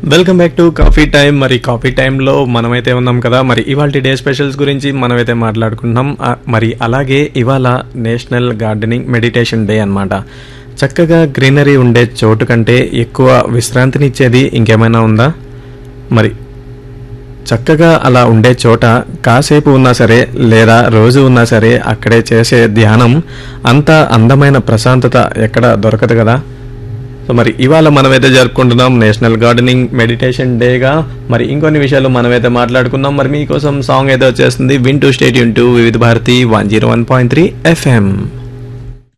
welcome back to coffee time మరి coffee టైంలో మనమైతే ఉన్నాం కదా మరి ఇవాళ డే స్పెషల్స్ గురించి మనమైతే మాట్లాడుకుంటున్నాం ఆ, మరి అలాగే ఇవాళ నేషనల్ గార్డెనింగ్ మెడిటేషన్ డే అన్నమాట చక్కగా గ్రీనరీ ఉండే చోటు కంటే ఎక్కువ విశ్రాంతినిచ్చేది ఇంకేమైనా ఉందా మరి చక్కగా అలా ఉండే చోట కాసేపు ఉన్నా సరే లేదా రోజు ఉన్నా సరే అక్కడే చేసే ధ్యానం అంత అందమైన ప్రశాంతత ఎక్కడ దొరకదు కదా సో మరి ఇవాళ మనమైతే జరుపుకుంటున్నాం నేషనల్ గార్డెనింగ్ మెడిటేషన్ డేగా మరి ఇంకొన్ని విషయాలు మనమైతే మాట్లాడుకుందాం మరి మీకోసం సాంగ్ అయితే వచ్చేస్తుంది win to state to Vividh Bharati one zero one point three FM